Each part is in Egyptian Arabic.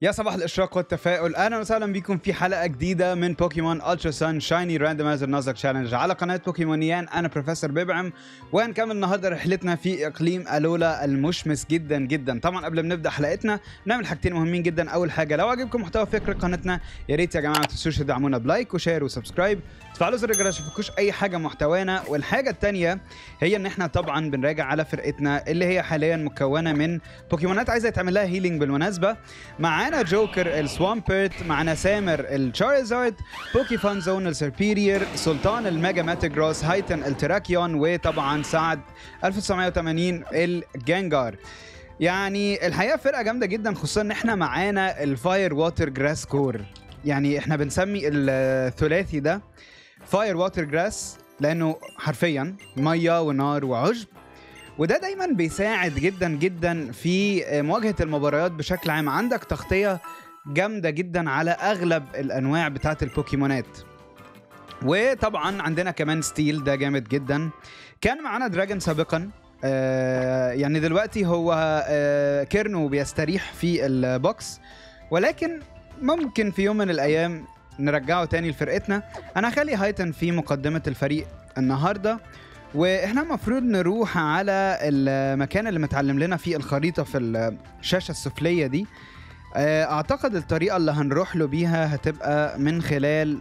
يا صباح الاشراق والتفاؤل اهلا وسهلا بكم في حلقه جديده من بوكيمون الترا سان شايني راندمايزر نازك تشالنج على قناه بوكيمونيان انا بروفيسور ببعم وهنكمل النهارده رحلتنا في اقليم الولا المشمس جدا جدا طبعا قبل ما نبدا حلقتنا نعمل حاجتين مهمين جدا اول حاجه لو عجبكم محتوى فكره قناتنا يا ريت يا جماعه ما تنسوش تدعمونا بلايك وشير وسبسكرايب تفعلوا زر الجرس عشان تفكوش اي حاجه محتوانا والحاجه الثانيه هي ان احنا طبعا بنراجع على فرقتنا اللي هي حاليا مكونه من بوكيمونات عايزه يتعمل لها هيلينج بالمناسبه معانا جوكر السوامبرت معانا سامر الشاريزارد بوكي فان زون السربيرير سلطان الميجا ماتيجروس هايتن التراكيون وطبعا سعد 1980 الجانجار يعني الحقيقه فرقه جامده جدا خصوصا ان احنا معانا الفاير ووتر جراس كور يعني احنا بنسمي الثلاثي ده فاير ووتر جراس لانه حرفيا ميه ونار وعشب وده دايما بيساعد جدا جدا في مواجهه المباريات بشكل عام عندك تغطيه جامده جدا على اغلب الانواع بتاعه البوكيمونات وطبعا عندنا كمان ستيل ده جامد جدا كان معانا دراجون سابقا آه يعني دلوقتي هو آه كيرنو بيستريح في البوكس ولكن ممكن في يوم من الايام نرجعه تاني لفرقتنا انا هخلي هايتن في مقدمه الفريق النهارده واحنا المفروض نروح على المكان اللي متعلم لنا فيه الخريطه في الشاشه السفليه دي اعتقد الطريقه اللي هنروح له بيها هتبقى من خلال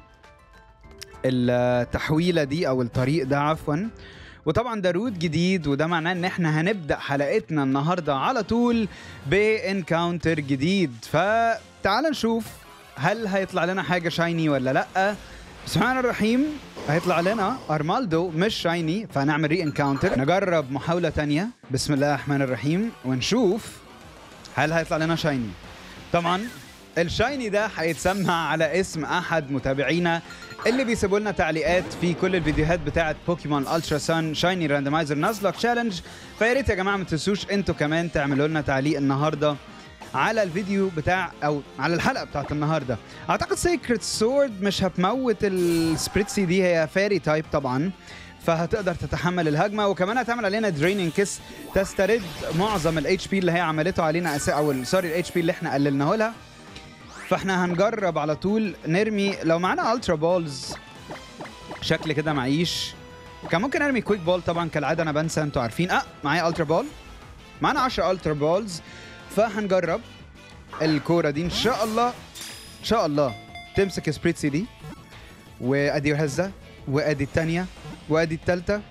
التحويله دي او الطريق ده عفوا وطبعا ده روت جديد وده معناه ان احنا هنبدا حلقتنا النهارده على طول بانكاونتر جديد فتعال نشوف هل هيطلع لنا حاجه شايني ولا لا بسم الله الرحمن الرحيم هيطلع لنا ارمالدو مش شايني فهنعمل ري انكاونتر نجرب محاوله تانية بسم الله الرحمن الرحيم ونشوف هل هيطلع لنا شايني طبعا الشايني ده هيتسمى على اسم احد متابعينا اللي بيسيبوا لنا تعليقات في كل الفيديوهات بتاعه بوكيمون الترا سان شايني راندمايزر نازلوك تشالنج فيا ريت يا جماعه ما تنسوش انتوا كمان تعملوا لنا تعليق النهارده على الفيديو بتاع او على الحلقه بتاعت النهارده اعتقد سيكريت سورد مش هتموت السبريتسي دي هي فاري تايب طبعا فهتقدر تتحمل الهجمه وكمان هتعمل علينا دريننج كيس تسترد معظم الاتش بي اللي هي عملته علينا أس... او سوري الاتش بي اللي احنا قللناه لها فاحنا هنجرب على طول نرمي لو معانا الترا بولز شكل كده معيش كان ممكن ارمي كويك بول طبعا كالعاده انا بنسى انتوا عارفين اه معايا الترا بول معانا 10 الترا بولز فهنجرب الكوره دي ان شاء الله ان شاء الله تمسك سبريتسي دي وادي هزه وادي الثانيه وادي الثالثه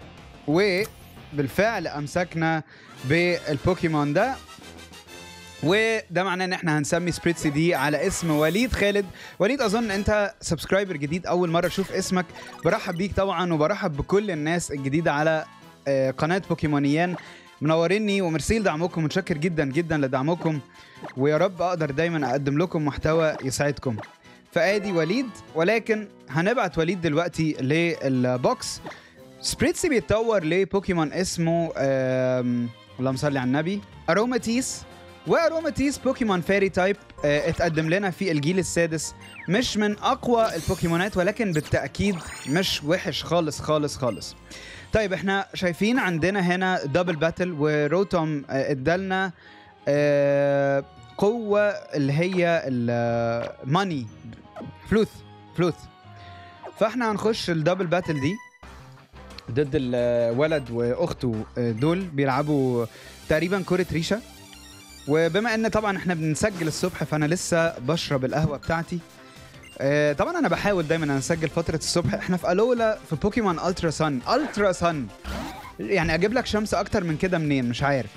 وبالفعل امسكنا بالبوكيمون ده وده معناه ان احنا هنسمي سبريتسي دي على اسم وليد خالد وليد اظن انت سبسكرايبر جديد اول مره اشوف اسمك برحب بيك طبعا وبرحب بكل الناس الجديده على قناه بوكيمونيان منوريني وميرسي لدعمكم متشكر جدا جدا لدعمكم ويا رب اقدر دايما اقدم لكم محتوى يساعدكم فادي وليد ولكن هنبعت وليد دلوقتي للبوكس سبريتسي بيتطور لبوكيمون اسمه اللهم صل على النبي اروماتيس واروماتيس بوكيمون فيري تايب اه اتقدم لنا في الجيل السادس مش من اقوى البوكيمونات ولكن بالتاكيد مش وحش خالص خالص خالص طيب احنا شايفين عندنا هنا دبل باتل وروتوم ادالنا اه قوة اللي هي الماني فلوث فلوث فاحنا هنخش الدبل باتل دي ضد الولد واخته دول بيلعبوا تقريبا كرة ريشة وبما ان طبعا احنا بنسجل الصبح فانا لسه بشرب القهوة بتاعتي آه طبعا انا بحاول دايما اسجل فتره الصبح احنا في الولا في بوكيمون الترا سان الترا سان يعني اجيب لك شمس اكتر من كده منين مش عارف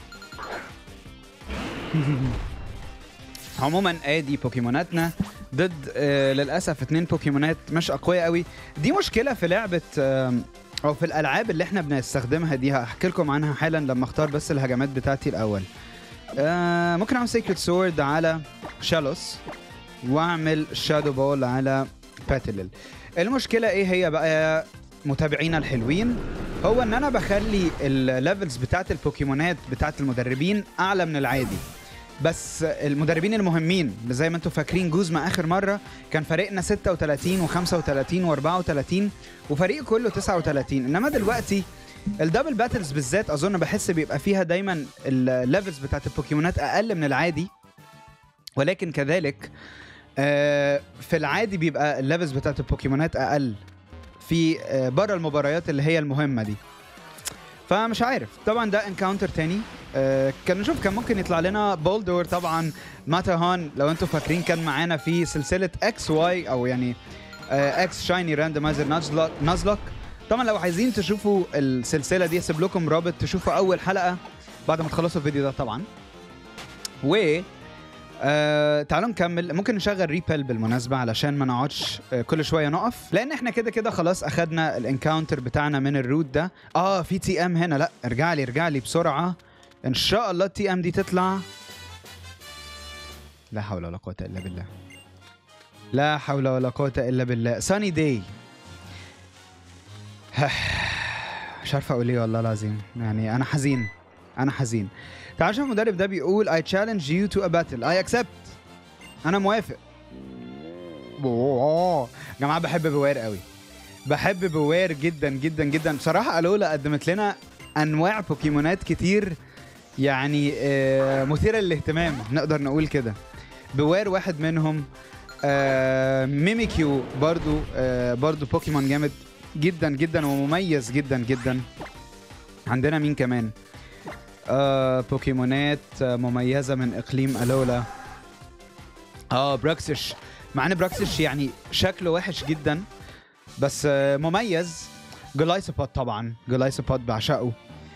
عموما ادي بوكيموناتنا ضد آه للاسف اتنين بوكيمونات مش اقوياء قوي دي مشكله في لعبه آه او في الالعاب اللي احنا بنستخدمها دي هحكي لكم عنها حالا لما اختار بس الهجمات بتاعتي الاول آه ممكن اعمل سيكريت سورد على شالوس واعمل شادو بول على باتلل المشكله ايه هي بقى متابعينا الحلوين هو ان انا بخلي الليفلز بتاعت البوكيمونات بتاعت المدربين اعلى من العادي بس المدربين المهمين اللي زي ما انتم فاكرين جوزما اخر مره كان فريقنا 36 و35 و34 وفريق كله 39 انما دلوقتي الدبل باتلز بالذات اظن بحس بيبقى فيها دايما الليفلز بتاعت البوكيمونات اقل من العادي ولكن كذلك آه، في العادي بيبقى الليفلز بتاعت البوكيمونات اقل في آه، بره المباريات اللي هي المهمه دي فمش عارف طبعا ده انكاونتر تاني آه، كان نشوف كان ممكن يطلع لنا بولدور طبعا ماتاهان لو انتم فاكرين كان معانا في سلسله اكس واي او يعني اكس شايني راندمايزر نازلوك طبعا لو عايزين تشوفوا السلسله دي اسيب لكم رابط تشوفوا اول حلقه بعد ما تخلصوا الفيديو ده طبعا و آه تعالوا نكمل ممكن نشغل ريبل بالمناسبه علشان ما نقعدش آه كل شويه نقف لان احنا كده كده خلاص اخدنا الانكاونتر بتاعنا من الروت ده اه في تي ام هنا لا ارجع لي ارجع لي بسرعه ان شاء الله التي ام دي تطلع لا حول ولا قوه الا بالله لا حول ولا قوه الا بالله ساني داي مش عارف اقول ايه والله العظيم يعني انا حزين انا حزين تعال شوف المدرب ده بيقول I challenge you to a battle I accept انا موافق أوه. يا جماعه بحب بوير قوي بحب بوير جدا جدا جدا بصراحه الولا قدمت لنا انواع بوكيمونات كتير يعني آه، مثيره للاهتمام نقدر نقول كده بوير واحد منهم آه، ميميكيو برضو آه، برضو بوكيمون جامد جدا جدا ومميز جدا جدا عندنا مين كمان آه بوكيمونات آه مميزه من اقليم الولا اه براكسش مع ان براكسش يعني شكله وحش جدا بس آه مميز جلايسوبود طبعا جلايسوبود بعشقه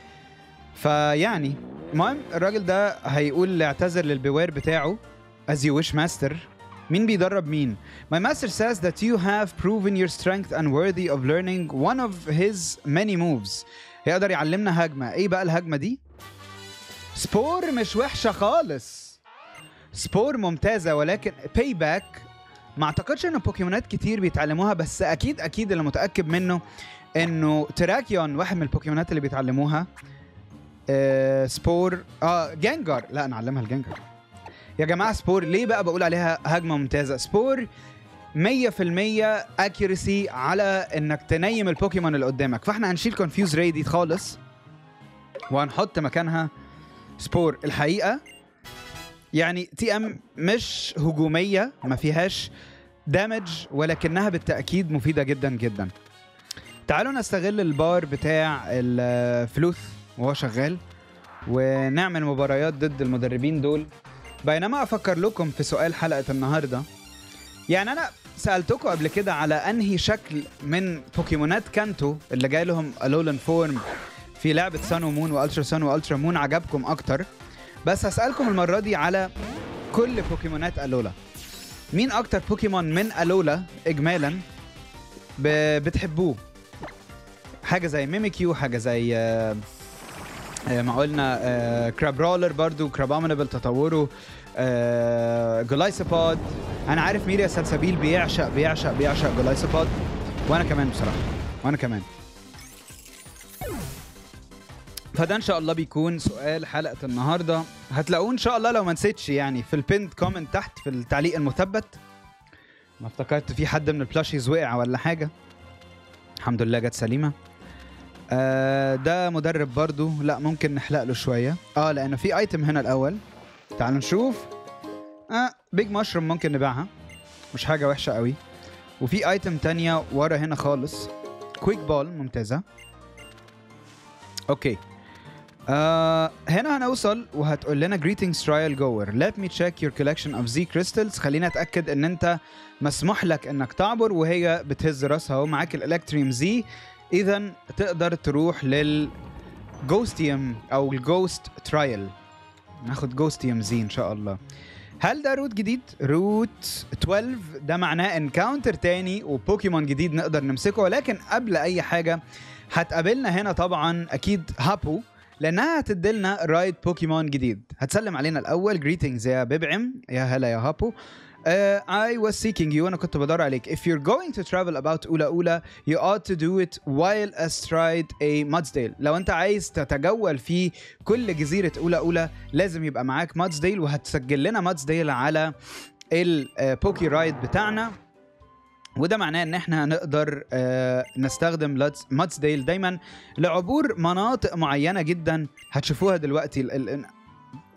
فيعني المهم الراجل ده هيقول اعتذر للبوير بتاعه as you wish master مين بيدرب مين My master says that you have proven your strength and worthy of learning one of his many moves هيقدر يعلمنا هجمة ايه بقى الهجمة دي سبور مش وحشة خالص سبور ممتازة ولكن باي باك ما اعتقدش ان بوكيمونات كتير بيتعلموها بس اكيد اكيد اللي متاكد منه انه تراكيون واحد من البوكيمونات اللي بيتعلموها آه سبور اه جانجر لا نعلمها الجانجر يا جماعه سبور ليه بقى بقول عليها هجمه ممتازه سبور 100% اكيرسي على انك تنيم البوكيمون اللي قدامك فاحنا هنشيل كونفيوز راي دي خالص وهنحط مكانها سبور الحقيقه يعني تي ام مش هجوميه ما فيهاش دامج ولكنها بالتاكيد مفيده جدا جدا تعالوا نستغل البار بتاع الفلوث وهو شغال ونعمل مباريات ضد المدربين دول بينما افكر لكم في سؤال حلقه النهارده يعني انا سالتكم قبل كده على انهي شكل من بوكيمونات كانتو اللي جاي لهم الولن فورم في لعبه سان ومون والترا سان والترا مون عجبكم اكتر بس هسالكم المره دي على كل بوكيمونات الولا مين اكتر بوكيمون من الولا اجمالا ب- بتحبوه حاجه زي ميميكيو حاجه زي آه، آه، ما قلنا آه، كراب رولر برضو كراب امنبل تطوره آه، جلايسوبود انا عارف ميريا سلسبيل بيعشق بيعشق بيعشق جلايسوبود وانا كمان بصراحه وانا كمان فده ان شاء الله بيكون سؤال حلقه النهارده هتلاقوه ان شاء الله لو ما نسيتش يعني في البيند كومنت تحت في التعليق المثبت ما افتكرت في حد من البلاشيز وقع ولا حاجه الحمد لله جت سليمه آه ده مدرب برضو لا ممكن نحلق له شويه اه لانه في ايتم هنا الاول تعالوا نشوف اه بيج مشروم ممكن نبيعها مش حاجه وحشه قوي وفي ايتم تانية ورا هنا خالص كويك بول ممتازه اوكي آه هنا هنوصل وهتقول لنا greetings trial goer let me check your collection of Z crystals خلينا اتاكد ان انت مسموح لك انك تعبر وهي بتهز راسها ومعاك الالكتريم زي اذا تقدر تروح لل جوستيوم او الجوست ترايل ناخد جوستيوم زي ان شاء الله هل ده روت جديد؟ روت 12 ده معناه انكاونتر تاني وبوكيمون جديد نقدر نمسكه ولكن قبل اي حاجه هتقابلنا هنا طبعا اكيد هابو لانها هتديلنا رايد بوكيمون جديد هتسلم علينا الاول جريتنجز يا ببعم يا هلا يا هابو Uh, I was seeking you أنا كنت بدور عليك If you're going to travel about أولى أولى You ought to do it while astride a Mudsdale لو أنت عايز تتجول في كل جزيرة أولى أولى لازم يبقى معاك مادسديل وهتسجل لنا مادسديل على البوكي رايد بتاعنا وده معناه ان احنا هنقدر آه، نستخدم ماتسديل دايما لعبور مناطق معينه جدا هتشوفوها دلوقتي ال- ال-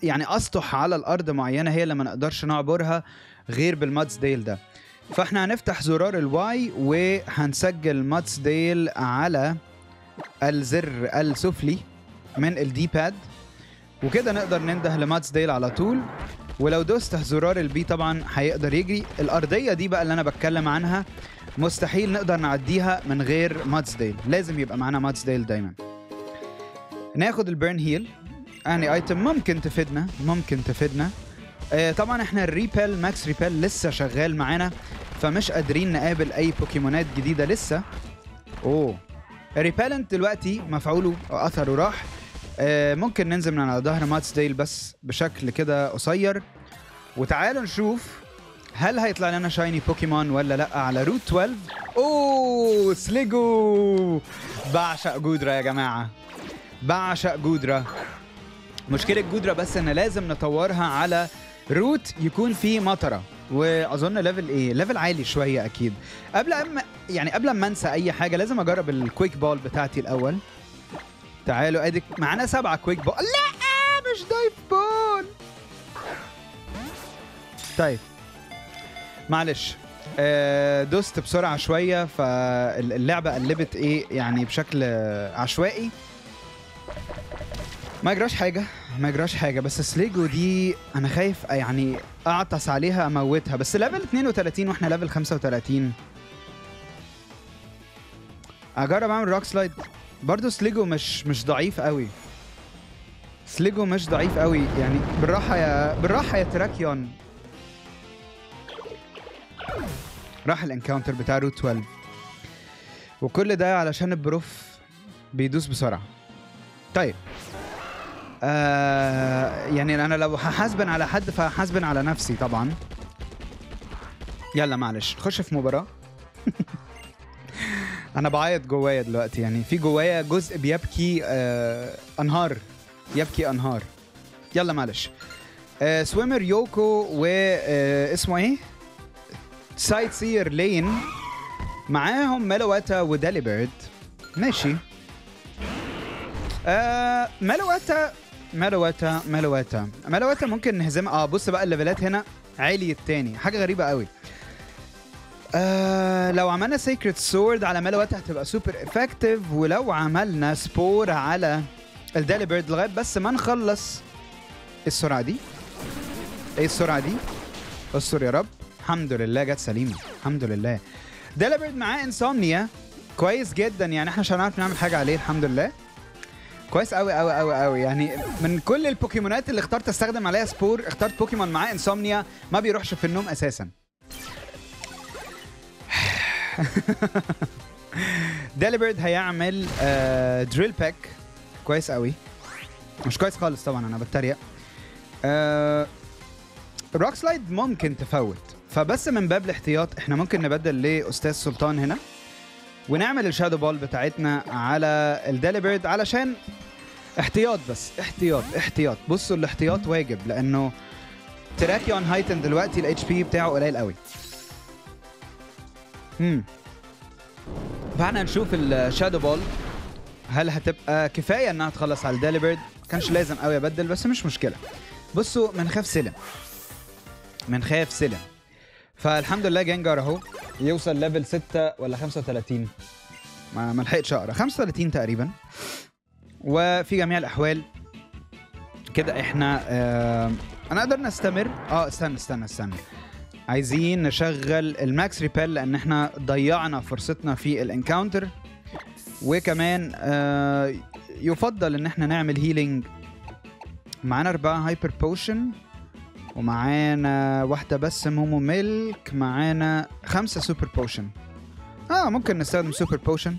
يعني اسطح على الارض معينه هي اللي ما نقدرش نعبرها غير بالماتس ديل ده فاحنا هنفتح زرار الواي وهنسجل ماتس ديل على الزر السفلي من الدي باد وكده نقدر ننده لماتس ديل على طول ولو دوست زرار البي طبعا هيقدر يجري الارضيه دي بقى اللي انا بتكلم عنها مستحيل نقدر نعديها من غير ماتس ديل لازم يبقى معانا ماتس ديل دايما ناخد البيرن هيل يعني ايتم ممكن تفيدنا ممكن تفيدنا آه طبعا احنا الريبل ماكس ريبل لسه شغال معانا فمش قادرين نقابل اي بوكيمونات جديده لسه اوه الريبالنت دلوقتي مفعوله اثره راح آه ممكن ننزل من على ظهر ماتس ديل بس بشكل كده قصير وتعالوا نشوف هل هيطلع لنا شايني بوكيمون ولا لا على روت 12 اوه سليجو بعشق جودرا يا جماعه بعشق جودرا مشكله جودرا بس ان لازم نطورها على روت يكون فيه مطره واظن ليفل ايه ليفل عالي شويه اكيد قبل أما يعني قبل ما انسى اي حاجه لازم اجرب الكويك بول بتاعتي الاول تعالوا ادي معانا سبعه كويك بول لا مش دايف بول طيب معلش آه، دوست بسرعه شويه فاللعبه قلبت ايه يعني بشكل آه، عشوائي ما يجراش حاجه ما يجراش حاجه بس سليجو دي انا خايف يعني اعطس عليها اموتها بس ليفل 32 واحنا ليفل 35 اجرب اعمل روك سلايد برضه سليجو مش مش ضعيف قوي سليجو مش ضعيف قوي يعني بالراحه يا بالراحه يا تراكيون راح الانكاونتر بتاع روت 12 وكل ده علشان البروف بيدوس بسرعه طيب آه يعني انا لو هحاسبن على حد فهحاسبن على نفسي طبعا يلا معلش نخش في مباراه انا بعيط جوايا دلوقتي يعني في جوايا جزء بيبكي آه انهار يبكي انهار يلا معلش آه سويمر يوكو و آه اسمه ايه سايت سير لين معاهم ميلواتا وداليبيرد ماشي آه ميلواتا ميلواتا ميلواتا ميلواتا ممكن نهزمها اه بص بقى الليفلات هنا عالي التاني حاجه غريبه قوي آه لو عملنا سيكريت سورد على ميلواتا هتبقى سوبر افكتيف ولو عملنا سبور على الداليبيرد لغايه بس ما نخلص السرعه دي ايه السرعه دي استر يا رب الحمد لله جت سليمه الحمد لله داليبيرد معاه انسومنيا كويس جدا يعني احنا مش هنعرف نعمل حاجه عليه الحمد لله كويس قوي قوي قوي قوي يعني من كل البوكيمونات اللي اخترت استخدم عليها سبور اخترت بوكيمون معاه انسومنيا ما بيروحش في النوم اساسا داليبيرد هيعمل آه دريل باك كويس قوي مش كويس خالص طبعا انا بتريق آه روك سلايد ممكن تفوت فبس من باب الاحتياط احنا ممكن نبدل لاستاذ سلطان هنا ونعمل الشادو بول بتاعتنا على الداليبيرد علشان احتياط بس احتياط احتياط بصوا الاحتياط واجب لانه تراكيون هايتن دلوقتي الاتش بي بتاعه قليل قوي امم فاحنا نشوف الشادو بول هل هتبقى كفايه انها تخلص على الداليبيرد كانش لازم قوي ابدل بس مش مشكله بصوا منخاف سلم منخاف سلم فالحمد لله جنجر اهو يوصل ليفل 6 ولا 35 ما ما لحقتش اقرا 35 تقريبا وفي جميع الاحوال كده احنا آه انا اقدر نستمر اه استنى استنى استنى عايزين نشغل الماكس ريبيل لان احنا ضيعنا فرصتنا في الانكاونتر وكمان آه يفضل ان احنا نعمل هيلينج معانا اربعه هايبر بوشن ومعانا واحدة بس مومو ميلك معانا خمسة سوبر بوشن اه ممكن نستخدم سوبر بوشن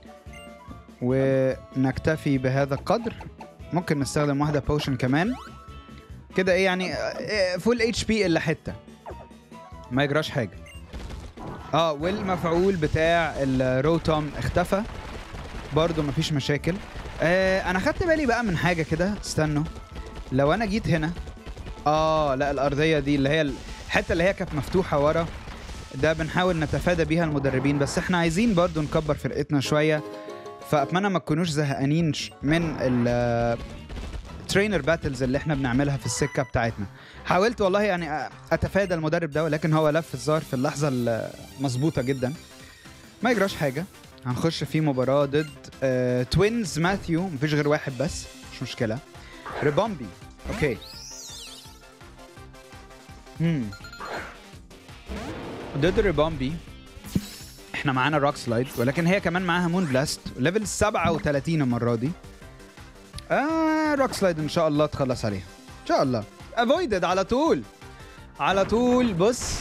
ونكتفي بهذا القدر ممكن نستخدم واحدة بوشن كمان كده ايه يعني فول اتش بي الا حتة ما يجراش حاجة اه والمفعول بتاع الروتوم اختفى برضو مفيش مشاكل آه انا خدت بالي بقى من حاجة كده استنوا لو انا جيت هنا اه لا الارضيه دي اللي هي الحته اللي هي كانت مفتوحه ورا ده بنحاول نتفادى بيها المدربين بس احنا عايزين برضو نكبر فرقتنا شويه فاتمنى ما تكونوش زهقانين ش- من ال الترينر باتلز اللي احنا بنعملها في السكه بتاعتنا حاولت والله يعني أ- اتفادى المدرب ده ولكن هو لف الزار في اللحظه المظبوطه جدا ما يجراش حاجه هنخش في مباراه ضد آه توينز ماثيو مفيش غير واحد بس مش مشكله ريبومبي اوكي امم ضد ريبومبي احنا معانا روك سلايد ولكن هي كمان معاها مون بلاست ليفل 37 المره دي آه روك سلايد ان شاء الله تخلص عليها ان شاء الله افويدد على طول على طول بص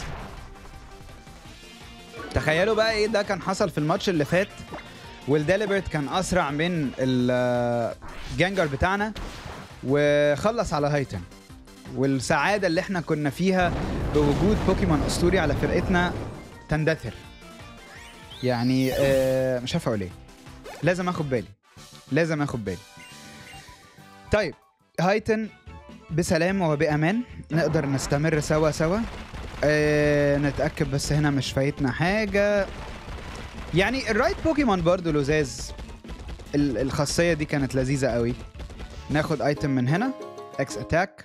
تخيلوا بقى ايه ده كان حصل في الماتش اللي فات والديليبرت كان اسرع من الجانجر بتاعنا وخلص على هايتن والسعاده اللي احنا كنا فيها بوجود بوكيمون اسطوري على فرقتنا تندثر يعني آه مش عارف اقول ايه لازم اخد بالي لازم اخد بالي طيب هايتن بسلام وبامان نقدر نستمر سوا سوا آه نتاكد بس هنا مش فايتنا حاجه يعني الرايت بوكيمون برضو لزاز ال- الخاصيه دي كانت لذيذه قوي ناخد ايتم من هنا اكس اتاك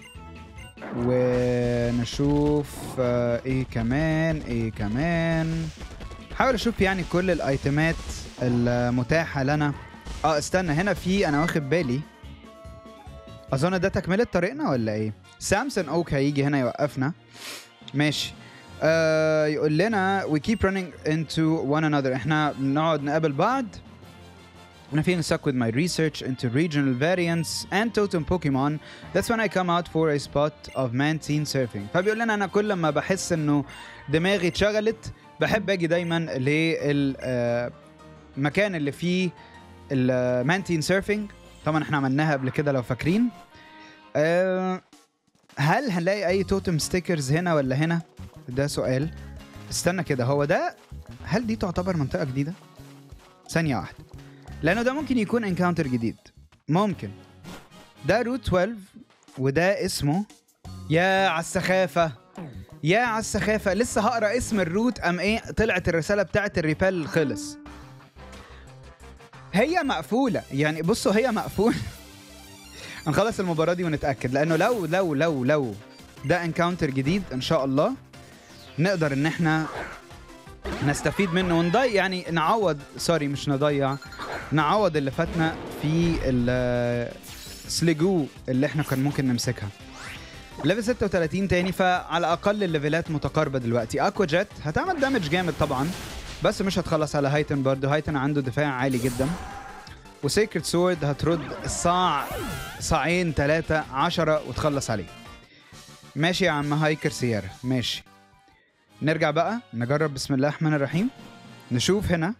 ونشوف آه ايه كمان ايه كمان حاول اشوف يعني كل الايتمات المتاحه لنا اه استنى هنا في انا واخد بالي اظن ده تكمله طريقنا ولا ايه سامسون اوك هيجي هنا يوقفنا ماشي آه يقول لنا we keep running into one another احنا بنقعد نقابل بعض أنا فين stuck with my research into regional variants and totem Pokemon that's when I come out for a spot of Mantine surfing فبيقول لنا أنا كل ما بحس إنه دماغي اتشغلت بحب أجي دايما للمكان اللي فيه المانتين سيرفنج طبعا احنا عملناها قبل كده لو فاكرين أه هل هنلاقي اي توتم ستيكرز هنا ولا هنا ده سؤال استنى كده هو ده هل دي تعتبر منطقه جديده ثانيه واحده لانه ده ممكن يكون انكاونتر جديد ممكن ده روت 12 وده اسمه يا على السخافه يا على السخافه لسه هقرا اسم الروت ام ايه طلعت الرساله بتاعت الريبال خلص هي مقفوله يعني بصوا هي مقفوله هنخلص المباراه دي ونتاكد لانه لو لو لو لو ده انكاونتر جديد ان شاء الله نقدر ان احنا نستفيد منه ونضيع يعني نعوض سوري مش نضيع نعوض اللي فاتنا في السليجو اللي احنا كان ممكن نمسكها ليفل 36 تاني فعلى الاقل الليفلات متقاربه دلوقتي اكوا جيت هتعمل دامج جامد طبعا بس مش هتخلص على هايتن برضه هايتن عنده دفاع عالي جدا وسيكريت سورد هترد صاع صاعين ثلاثة عشرة وتخلص عليه ماشي يا عم هايكر سيارة ماشي نرجع بقى نجرب بسم الله الرحمن الرحيم نشوف هنا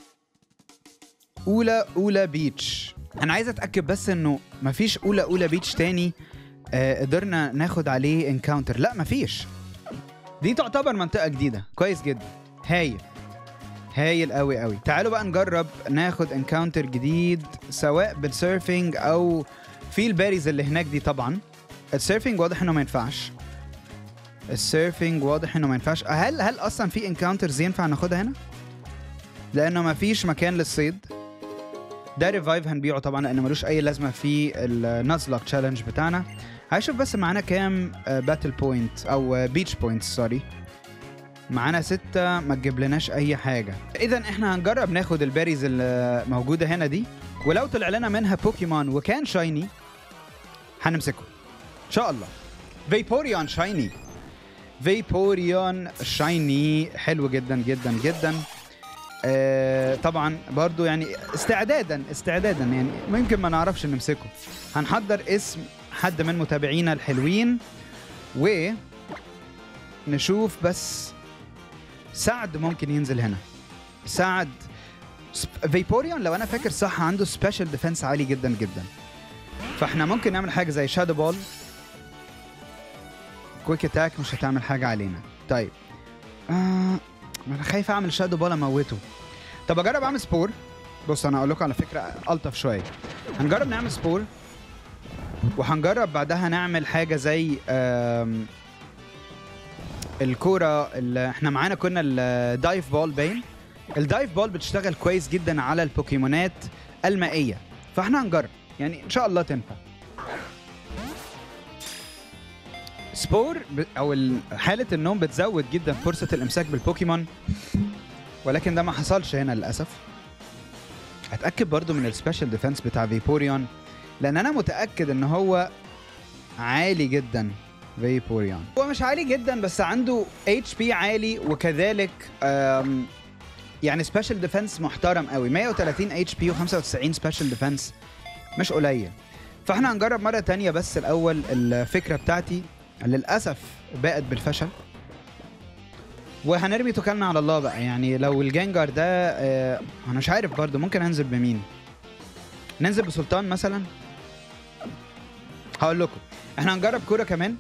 أولى أولى بيتش أنا عايز أتأكد بس إنه مفيش أولى أولى بيتش تاني آه قدرنا ناخد عليه انكاونتر لا مفيش دي تعتبر منطقة جديدة كويس جدا هايل هايل قوي قوي تعالوا بقى نجرب ناخد انكاونتر جديد سواء بالسيرفنج او في الباريز اللي هناك دي طبعا السيرفنج واضح انه ما ينفعش السيرفنج واضح انه ما ينفعش هل هل اصلا في انكاونترز ينفع ناخدها هنا لانه ما فيش مكان للصيد ده ريفايف هنبيعه طبعا لان ملوش اي لازمه في النازلوك تشالنج بتاعنا هشوف بس معانا كام باتل بوينت او بيتش بوينت سوري معانا ستة ما تجيب لناش أي حاجة إذا إحنا هنجرب ناخد البيريز اللي موجودة هنا دي ولو طلع لنا منها بوكيمون وكان شايني هنمسكه إن شاء الله فيبوريون شايني فيبوريون شايني حلو جدا جدا جدا آه طبعا برضو يعني استعدادا استعدادا يعني ممكن ما نعرفش نمسكه هنحضر اسم حد من متابعينا الحلوين و نشوف بس سعد ممكن ينزل هنا سعد سب- فيبوريون لو انا فاكر صح عنده سبيشال ديفense عالي جدا جدا فاحنا ممكن نعمل حاجه زي شادو بول كويك اتاك مش هتعمل حاجه علينا طيب آه انا خايف اعمل شادو بول اموته طب اجرب اعمل سبور بص انا اقول لكم على فكره الطف شويه هنجرب نعمل سبور وهنجرب بعدها نعمل حاجه زي آم، الكوره اللي احنا معانا كنا الدايف بول باين الدايف بول بتشتغل كويس جدا على البوكيمونات المائيه فاحنا هنجرب يعني ان شاء الله تنفع سبور ب... او ال- حاله النوم بتزود جدا فرصه الامساك بالبوكيمون ولكن ده ما حصلش هنا للاسف اتاكد برضو من السبيشال ديفense بتاع فيبوريون لان انا متاكد ان هو عالي جدا فيبوريون هو مش عالي جدا بس عنده اتش بي عالي وكذلك أم، يعني سبيشال ديفense محترم قوي 130 اتش بي و95 سبيشال ديفense مش قليل فاحنا هنجرب مرة تانية بس الأول الفكرة بتاعتي للأسف باءت بالفشل وهنرمي توكلنا على الله بقى يعني لو الجنجر ده آه انا مش عارف برضو ممكن انزل بمين ننزل بسلطان مثلا هقول لكم احنا هنجرب كورة كمان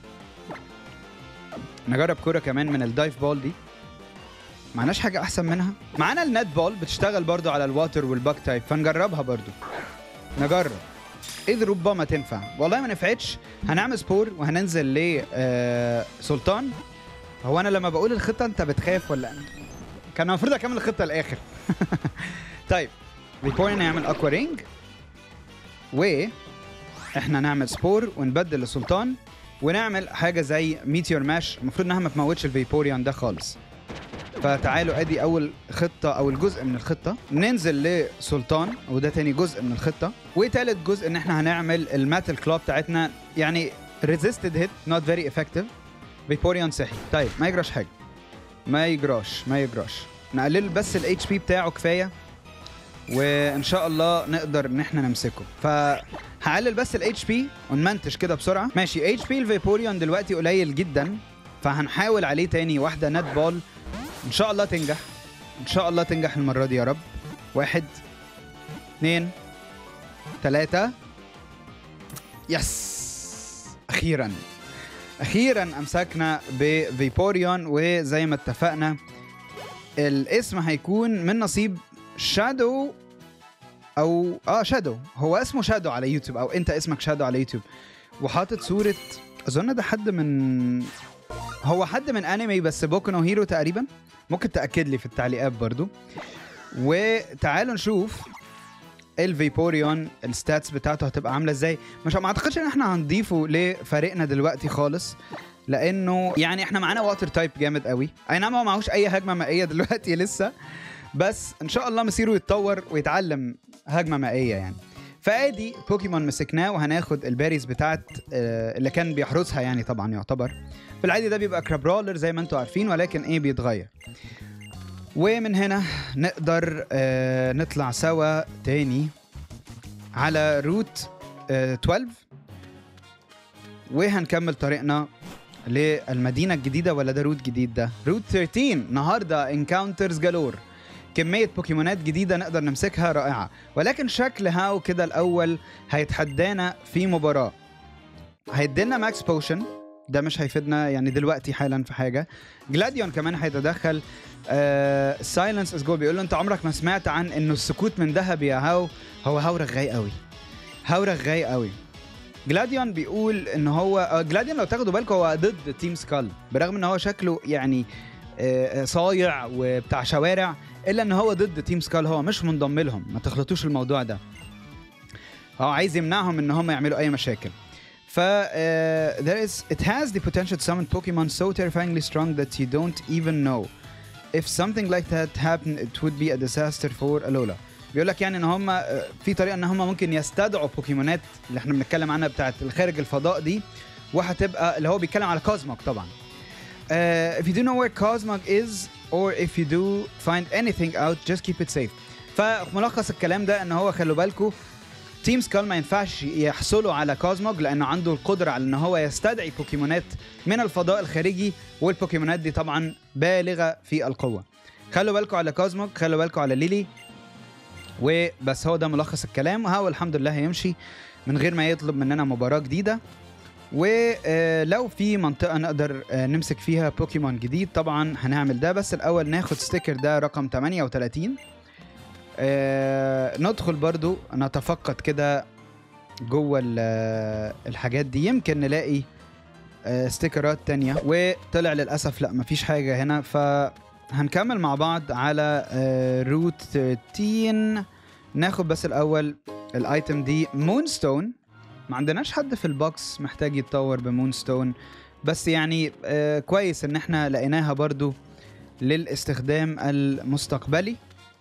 نجرب كورة كمان من الدايف بول دي معناش حاجة أحسن منها معانا النت بول بتشتغل برضو على الواتر والباك تايب فنجربها برضو نجرب اذ ربما تنفع والله ما نفعتش هنعمل سبور وهننزل ل آه، سلطان هو انا لما بقول الخطه انت بتخاف ولا كان المفروض اكمل الخطه الاخر طيب ريبورن هيعمل اكوا رينج و احنا نعمل سبور ونبدل لسلطان ونعمل حاجه زي ميتيور ماش المفروض انها ما تموتش الفيبوريان ده خالص فتعالوا ادي اول خطه او الجزء من الخطه ننزل لسلطان وده تاني جزء من الخطه وتالت جزء ان احنا هنعمل الماتل كلاب بتاعتنا يعني ريزيستد هيت نوت فيري افكتيف فيبوريان صحي طيب ما يجراش حاجه ما يجراش ما يجراش نقلل بس الاتش بي بتاعه كفايه وان شاء الله نقدر ان احنا نمسكه فهقلل بس الاتش بي ونمنتج كده بسرعه ماشي اتش بي الفيبوريان دلوقتي قليل جدا فهنحاول عليه تاني واحده نت بول ان شاء الله تنجح ان شاء الله تنجح المره دي يا رب واحد اثنين ثلاثة يس أخيرا أخيرا أمسكنا بفيبوريون وزي ما اتفقنا الاسم هيكون من نصيب شادو أو آه شادو هو اسمه شادو على يوتيوب أو أنت اسمك شادو على يوتيوب وحاطط صورة أظن ده حد من هو حد من أنمي بس بوكو نو هيرو تقريبا ممكن تأكد لي في التعليقات برضو وتعالوا نشوف الفيبوريون الستاتس بتاعته هتبقى عامله ازاي مش ما اعتقدش ان احنا هنضيفه لفريقنا دلوقتي خالص لانه يعني احنا معانا واتر تايب جامد قوي اي نعم هو معهوش اي هجمه مائيه دلوقتي لسه بس ان شاء الله مصيره يتطور ويتعلم هجمه مائيه يعني فادي بوكيمون مسكناه وهناخد الباريز بتاعت آه، اللي كان بيحرسها يعني طبعا يعتبر في العادي ده بيبقى كرابرولر زي ما انتم عارفين ولكن ايه بيتغير ومن هنا نقدر آه نطلع سوا تاني على روت آه 12 وهنكمل طريقنا للمدينة الجديدة ولا ده روت جديد ده؟ روت 13 النهاردة انكاونترز جالور كمية بوكيمونات جديدة نقدر نمسكها رائعة ولكن شكل هاو كده الأول هيتحدانا في مباراة هيدينا ماكس بوشن ده مش هيفيدنا يعني دلوقتي حالا في حاجة جلاديون كمان هيتدخل سايلنس از جول بيقول له انت عمرك ما سمعت عن انه السكوت من ذهب يا هاو هو هاو رغاي قوي هاو رغاي قوي جلاديون بيقول ان هو آه، جلاديون لو تاخدوا بالكم هو ضد تيم سكال برغم ان هو شكله يعني آه، صايع وبتاع شوارع الا ان هو ضد تيم سكال هو مش منضم لهم ما تخلطوش الموضوع ده هو عايز يمنعهم ان هم يعملوا اي مشاكل ف uh, there is it has the potential to summon Pokemon so terrifyingly strong that you don't even know if something like that happened it would be a disaster for Alola بيقول لك يعني ان هم آه، في طريقه ان هم ممكن يستدعوا بوكيمونات اللي احنا بنتكلم عنها بتاعت الخارج الفضاء دي وهتبقى اللي هو بيتكلم على كوزموك طبعا uh, if you do know where Cosmog is or if you do find anything out just keep it safe فملخص الكلام ده ان هو خلوا بالكم تيم سكال ما ينفعش يحصلوا على كوزموج لانه عنده القدره على ان هو يستدعي بوكيمونات من الفضاء الخارجي والبوكيمونات دي طبعا بالغه في القوه خلوا بالكم على كوزموج خلوا بالكم على ليلي وبس هو ده ملخص الكلام وهو الحمد لله هيمشي من غير ما يطلب مننا مباراه جديده ولو في منطقه نقدر آه، نمسك فيها بوكيمون جديد طبعا هنعمل ده بس الاول ناخد ستيكر ده رقم 38 آه، ندخل برضو نتفقد كده جوه ال- آه، الحاجات دي يمكن نلاقي آه، ستيكرات تانية وطلع للأسف لا مفيش حاجة هنا فهنكمل مع بعض على آه، روت 13 ناخد بس الأول الايتم دي مون ستون ما عندناش حد في البوكس محتاج يتطور بمون ستون بس يعني آه كويس ان احنا لقيناها برضو للاستخدام المستقبلي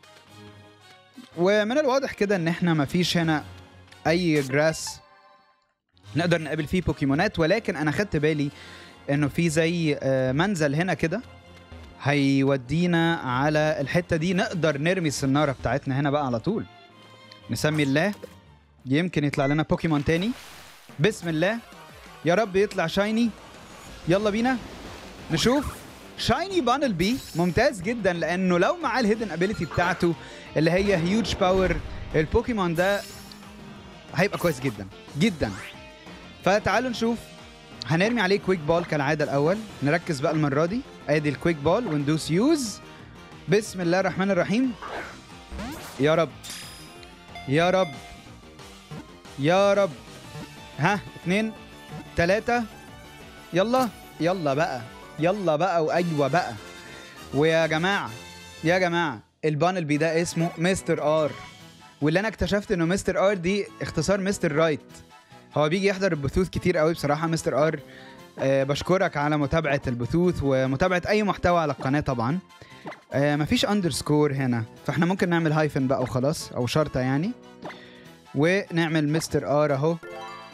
ومن الواضح كده ان احنا مفيش هنا اي جراس نقدر نقابل فيه بوكيمونات ولكن انا خدت بالي انه في زي آه، منزل هنا كده هيودينا على الحته دي نقدر نرمي السناره بتاعتنا هنا بقى على طول نسمي الله يمكن يطلع لنا بوكيمون تاني بسم الله يا رب يطلع شايني يلا بينا نشوف شايني بانل بي ممتاز جدا لانه لو معاه الهيدن ابيليتي بتاعته اللي هي هيوج باور البوكيمون ده هيبقى كويس جدا جدا فتعالوا نشوف هنرمي عليه كويك بول كالعاده الاول نركز بقى المره دي ادي الكويك بول وندوس يوز بسم الله الرحمن الرحيم يا رب يا رب يا رب ها اتنين تلاتة يلا يلا بقى يلا بقى وايوه بقى ويا جماعه يا جماعه البانل بي ده اسمه مستر ار واللي انا اكتشفت انه مستر ار دي اختصار مستر رايت هو بيجي يحضر البثوث كتير قوي بصراحه مستر ار آه بشكرك على متابعه البثوث ومتابعه اي محتوى على القناه طبعا آه مفيش اندرسكور هنا فاحنا ممكن نعمل هايفن بقى وخلاص او شرطه يعني ونعمل مستر ار اهو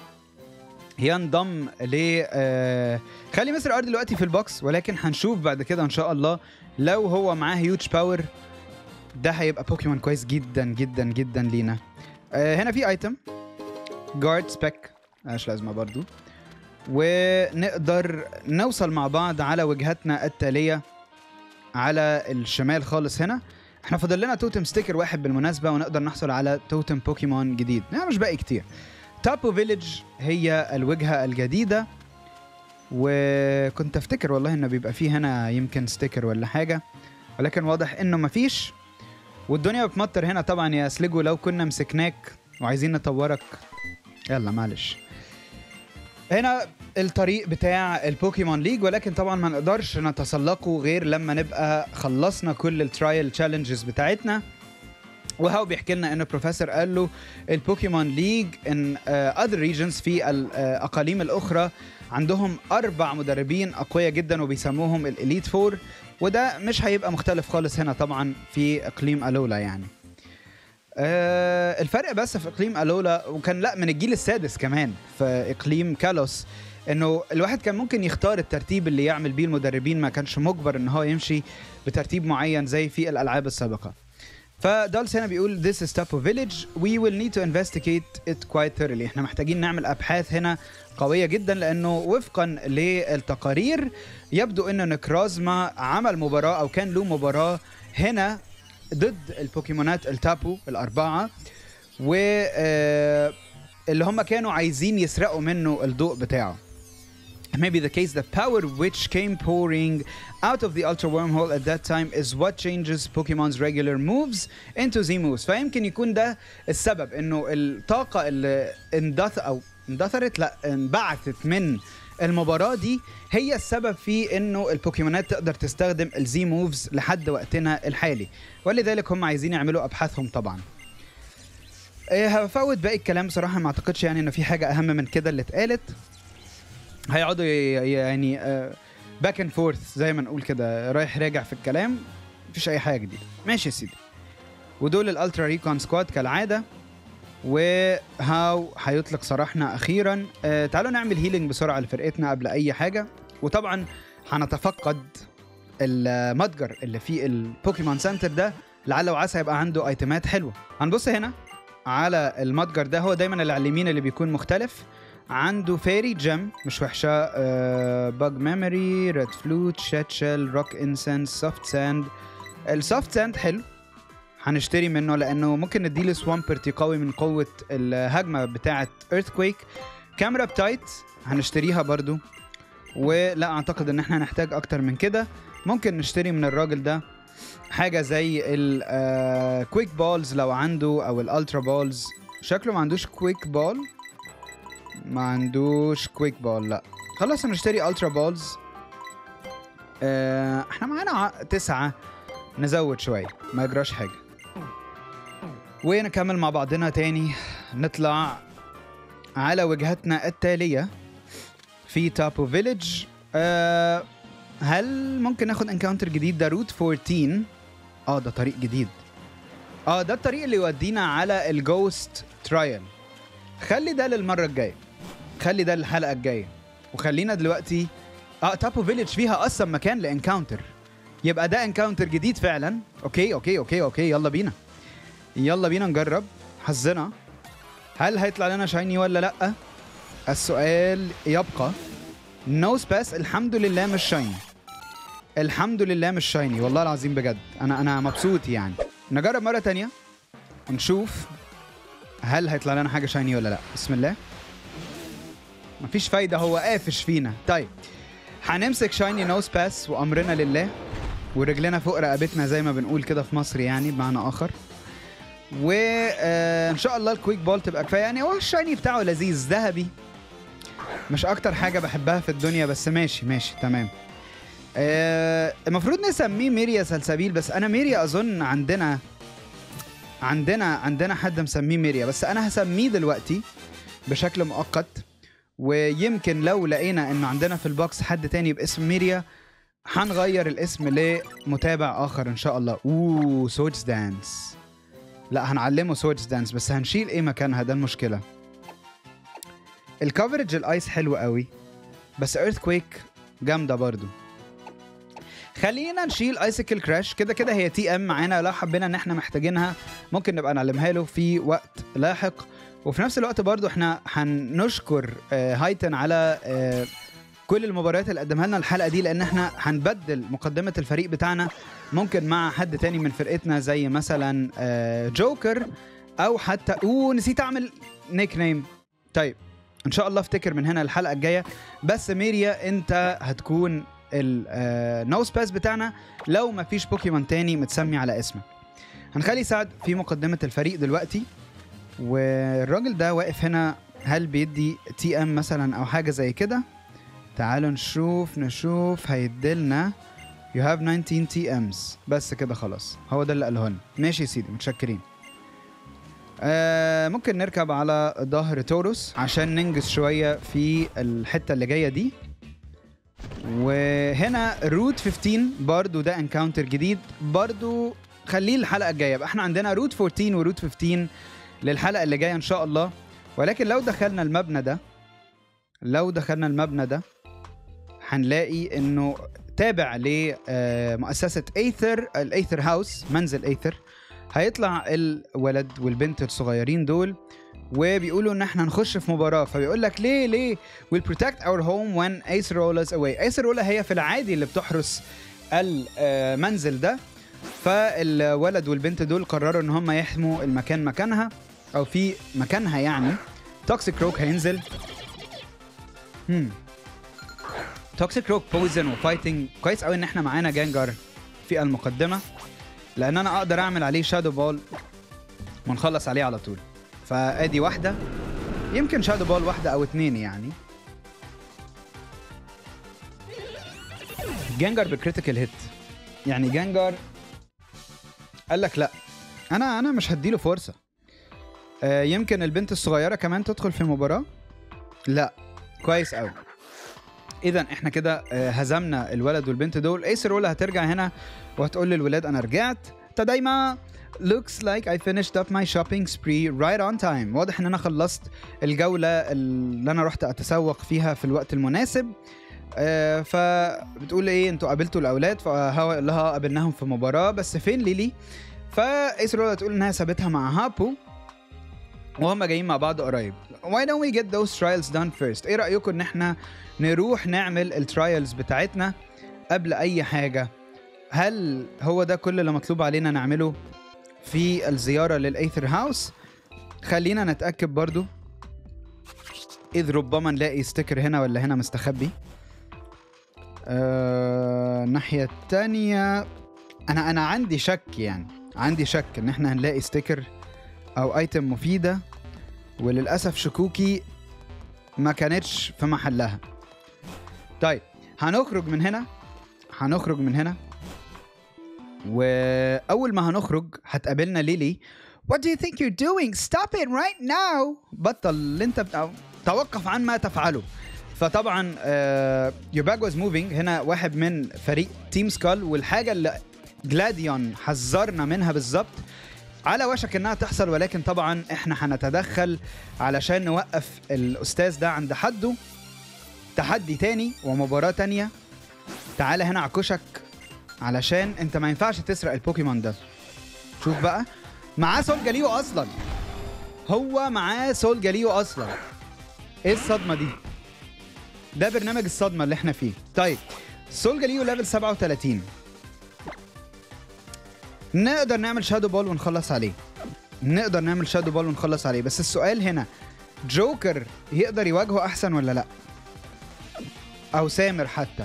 ينضم ل آه خلي مستر ار دلوقتي في البوكس ولكن هنشوف بعد كده ان شاء الله لو هو معاه هيوج باور ده هيبقى بوكيمون كويس جدا جدا جدا لينا آه هنا في ايتم جارد سبيك ملهاش لازمه برضو ونقدر نوصل مع بعض على وجهتنا التاليه على الشمال خالص هنا احنا فاضل لنا توتم ستيكر واحد بالمناسبه ونقدر نحصل على توتم بوكيمون جديد يعني مش باقي كتير تابو فيليج هي الوجهه الجديده وكنت افتكر والله انه بيبقى فيه هنا يمكن ستيكر ولا حاجه ولكن واضح انه مفيش والدنيا بتمطر هنا طبعا يا سليجو لو كنا مسكناك وعايزين نطورك يلا معلش هنا الطريق بتاع البوكيمون ليج ولكن طبعا ما نقدرش نتسلقه غير لما نبقى خلصنا كل الترايل تشالنجز بتاعتنا وهو بيحكي لنا ان البروفيسور قال له البوكيمون ليج ان اذر ريجنز في الاقاليم الاخرى عندهم اربع مدربين اقوياء جدا وبيسموهم الاليت فور وده مش هيبقى مختلف خالص هنا طبعا في اقليم الولا يعني آه الفرق بس في اقليم الولا وكان لا من الجيل السادس كمان في اقليم كالوس انه الواحد كان ممكن يختار الترتيب اللي يعمل بيه المدربين ما كانش مجبر ان هو يمشي بترتيب معين زي في الالعاب السابقه فدالس هنا بيقول this is Tapo village we will need to investigate it quite thoroughly احنا محتاجين نعمل ابحاث هنا قوية جدا لانه وفقا للتقارير يبدو ان نكرازما عمل مباراة او كان له مباراة هنا ضد البوكيمونات التابو الاربعة و آه، اللي هم كانوا عايزين يسرقوا منه الضوء بتاعه maybe the case the power which came pouring out of the ultra wormhole at that time is what changes Pokemon's regular moves into Z moves فيمكن يكون ده السبب انه الطاقة اللي اندث او اندثرت لا انبعثت من المباراة دي هي السبب في انه البوكيمونات تقدر تستخدم الزي موفز لحد وقتنا الحالي ولذلك هم عايزين يعملوا ابحاثهم طبعا إيه، هفوت باقي الكلام بصراحة ما اعتقدش يعني انه في حاجة اهم من كده اللي اتقالت هيقعدوا ي- ي- يعني باك اند فورث زي ما نقول كده رايح راجع في الكلام مفيش اي حاجه جديده ماشي يا سيدي ودول الالترا ريكون سكواد كالعاده وهاو هيطلق سراحنا اخيرا آه تعالوا نعمل هيلينج بسرعه لفرقتنا قبل اي حاجه وطبعا هنتفقد المتجر اللي فيه البوكيمون سنتر ده لعل وعسى يبقى عنده ايتمات حلوه هنبص هنا على المتجر ده هو دايما اللي على اليمين اللي بيكون مختلف عنده فيري جيم مش وحشه آه باج ميموري ريد فلوت شاتشل روك انسنس سوفت ساند السوفت ساند حلو هنشتري منه لانه ممكن نديله سوامبرتي قوي من قوه الهجمه بتاعه ايرثكويك كاميرا بتايت هنشتريها برضو ولا اعتقد ان احنا هنحتاج اكتر من كده ممكن نشتري من الراجل ده حاجه زي الكويك بولز لو عنده او الالترا بولز شكله ما عندوش كويك بول ما عندوش كويك بول لا خلاص نشتري الترا بولز آه احنا معانا ع- تسعة نزود شوية ما يجراش حاجة ونكمل مع بعضنا تاني نطلع على وجهتنا التالية في تابو فيليج أه هل ممكن ناخد انكاونتر جديد ده روت 14 اه ده طريق جديد اه ده الطريق اللي يودينا على الجوست ترايل خلي ده للمره الجايه خلي ده للحلقه الجايه وخلينا دلوقتي اه تابو فيليج فيها اصلا مكان لانكاونتر يبقى ده انكاونتر جديد فعلا اوكي اوكي اوكي اوكي يلا بينا يلا بينا نجرب حظنا هل هيطلع لنا شايني ولا لا السؤال يبقى نو سباس الحمد لله مش شايني الحمد لله مش شايني والله العظيم بجد انا انا مبسوط يعني نجرب مره تانية ونشوف هل هيطلع لنا حاجه شايني ولا لا بسم الله مفيش فايده هو قافش فينا طيب هنمسك شايني نو سباس وامرنا لله ورجلنا فوق رقبتنا زي ما بنقول كده في مصر يعني بمعنى اخر وان شاء الله الكويك بول تبقى كفايه يعني هو الشايني بتاعه لذيذ ذهبي مش اكتر حاجه بحبها في الدنيا بس ماشي ماشي تمام آه المفروض نسميه ميريا سلسبيل بس انا ميريا اظن عندنا عندنا عندنا حد مسميه ميريا بس انا هسميه دلوقتي بشكل مؤقت ويمكن لو لقينا انه عندنا في البوكس حد تاني باسم ميريا هنغير الاسم لمتابع اخر ان شاء الله اوه سوتس دانس لا هنعلمه سوتس دانس بس هنشيل ايه مكانها ده المشكله الكفرج الايس حلو قوي بس ايرث كويك جامده برضو خلينا نشيل ايسيكل كراش كده كده هي تي ام معانا لو حبينا ان احنا محتاجينها ممكن نبقى نعلمها له في وقت لاحق وفي نفس الوقت برضو احنا هنشكر آه، هايتن على آه، كل المباريات اللي قدمها لنا الحلقه دي لان احنا هنبدل مقدمه الفريق بتاعنا ممكن مع حد تاني من فرقتنا زي مثلا آه، جوكر او حتى اوه نسيت اعمل نيك نيم طيب ان شاء الله افتكر من هنا الحلقه الجايه بس ميريا انت هتكون النو سباس بتاعنا لو ما فيش بوكيمون تاني متسمي على اسمك هنخلي سعد في مقدمه الفريق دلوقتي والراجل ده واقف هنا هل بيدي تي ام مثلا او حاجه زي كده تعالوا نشوف نشوف هيديلنا You have 19 تي امز بس كده خلاص هو ده اللي قاله لنا ماشي يا سيدي متشكرين آه ممكن نركب على ظهر توروس عشان ننجز شويه في الحته اللي جايه دي وهنا روت 15 برضو ده انكاونتر جديد برضو خليه الحلقه الجايه يبقى احنا عندنا روت 14 وروت 15 للحلقه اللي جايه ان شاء الله ولكن لو دخلنا المبنى ده لو دخلنا المبنى ده هنلاقي انه تابع لمؤسسه ايثر الايثر هاوس منزل ايثر هيطلع الولد والبنت الصغيرين دول وبيقولوا ان احنا نخش في مباراه فبيقول لك ليه ليه we'll protect our home when Acerola is away Acerola هي في العادي اللي بتحرس المنزل ده فالولد والبنت دول قرروا ان هم يحموا المكان مكانها او في مكانها يعني توكسيك روك هينزل هم توكسيك روك بويزن وفايتنج كويس قوي ان احنا معانا جانجر في المقدمه لان انا اقدر اعمل عليه شادو بول ونخلص عليه على طول فادي واحده يمكن شادو بول واحده او اتنين يعني جانجر بكريتيكال هيت يعني جانجر قال لك لا انا انا مش هديله فرصه آه يمكن البنت الصغيره كمان تدخل في المباراه لا كويس قوي اذا احنا كده آه، هزمنا الولد والبنت دول ايسرولا هترجع هنا وهتقول للولاد انا رجعت تدايما looks like I finished up my shopping spree right on time واضح ان انا خلصت الجولة اللي انا رحت اتسوق فيها في الوقت المناسب آه فبتقول ايه انتوا قابلتوا الاولاد فهقول لها قابلناهم في مباراة بس فين ليلي فايسرولا تقول انها سابتها مع هابو وهم جايين مع بعض قريب why don't we get those trials done first ايه رأيكم ان احنا نروح نعمل الترايلز بتاعتنا قبل اي حاجة هل هو ده كل اللي مطلوب علينا نعمله في الزيارة للأيثر هاوس خلينا نتأكد برضو إذ ربما نلاقي ستيكر هنا ولا هنا مستخبي آه، الناحية التانية أنا أنا عندي شك يعني عندي شك إن إحنا هنلاقي ستيكر أو أيتم مفيدة وللأسف شكوكي ما كانتش في محلها طيب هنخرج من هنا هنخرج من هنا واول ما هنخرج هتقابلنا ليلي What do you think you're doing? Stop it right now! بطل اللي انت بت... توقف عن ما تفعله فطبعا يوباج واز موفينج هنا واحد من فريق تيم سكال والحاجه اللي جلاديون حذرنا منها بالظبط على وشك انها تحصل ولكن طبعا احنا هنتدخل علشان نوقف الاستاذ ده عند حده تحدي تاني ومباراه تانيه تعالى هنا عكشك علشان انت ما ينفعش تسرق البوكيمون ده شوف بقى معاه سول جاليو اصلا هو معاه سول جاليو اصلا ايه الصدمه دي ده برنامج الصدمه اللي احنا فيه طيب سول جاليو ليفل 37 نقدر نعمل شادو بول ونخلص عليه نقدر نعمل شادو بول ونخلص عليه بس السؤال هنا جوكر يقدر يواجهه احسن ولا لا او سامر حتى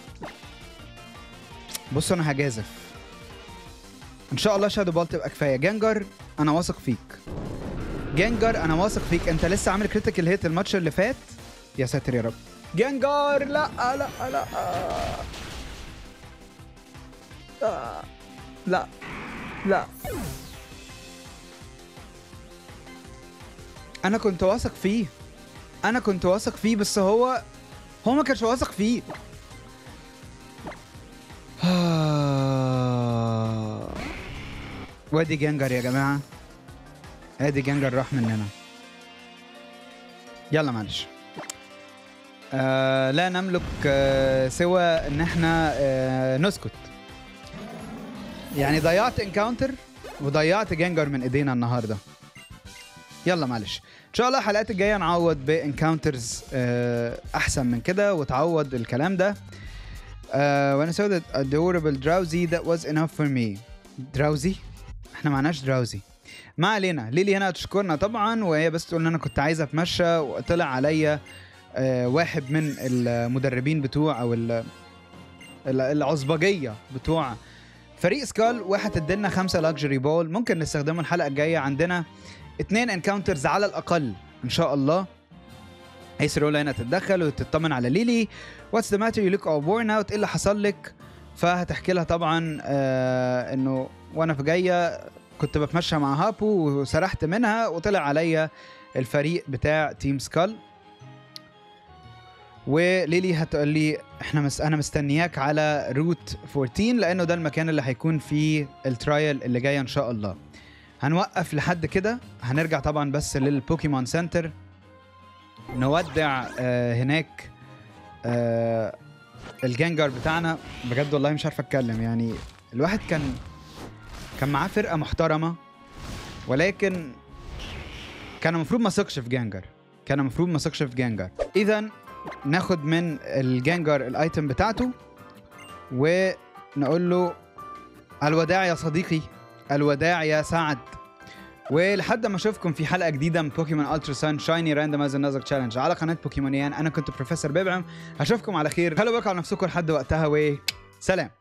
بص انا هجازف ان شاء الله شادو بول تبقى كفايه جنجر انا واثق فيك جنجر انا واثق فيك انت لسه عامل كريتيكال هيت الماتش اللي فات يا ساتر يا رب جنجر لا لا لا آه. لا لا انا كنت واثق فيه انا كنت واثق فيه بس هو هو ما كانش واثق فيه وادي جنجر يا جماعه ادي جنجر راح مننا يلا معلش آه لا نملك آه سوى ان احنا آه نسكت يعني ضيعت انكاونتر وضيعت جنجر من ايدينا النهارده يلا معلش ان شاء الله الحلقات الجايه نعوض بانكاونترز آه احسن من كده وتعوض الكلام ده uh, when I saw that adorable drowsy that was enough for me drowsy احنا معناش drowsy ما علينا ليلي هنا تشكرنا طبعا وهي بس تقول ان انا كنت عايزه اتمشى وطلع عليا آه واحد من المدربين بتوع او ال- ال- العصبجيه بتوع فريق سكال واحد ادلنا خمسه لاكجري بول ممكن نستخدمه الحلقه الجايه عندنا اتنين انكاونترز على الاقل ان شاء الله هيس رولا هنا تتدخل وتطمن على ليلي واتس ذا ماتر يو لوك او بورن اوت ايه اللي حصل لك فهتحكي لها طبعا آه انه وانا في جايه كنت بتمشى مع هابو وسرحت منها وطلع عليا الفريق بتاع تيم سكال وليلي هتقول لي احنا مس انا مستنياك على روت 14 لانه ده المكان اللي هيكون فيه الترايل اللي جايه ان شاء الله هنوقف لحد كده هنرجع طبعا بس للبوكيمون سنتر نودع آه هناك آه الجنجر بتاعنا بجد والله مش عارف اتكلم يعني الواحد كان كان معاه فرقه محترمه ولكن كان المفروض ما ثقش في جانجر كان المفروض ما ثقش في جانجر اذا ناخد من الجانجر الايتم بتاعته ونقول له الوداع يا صديقي الوداع يا سعد ولحد ما اشوفكم في حلقه جديده من بوكيمون الترا سان شايني راندمايز نازك تشالنج على قناه بوكيمونيان انا كنت بروفيسور بيبعم اشوفكم على خير خلوا بالكم على نفسكم لحد وقتها وسلام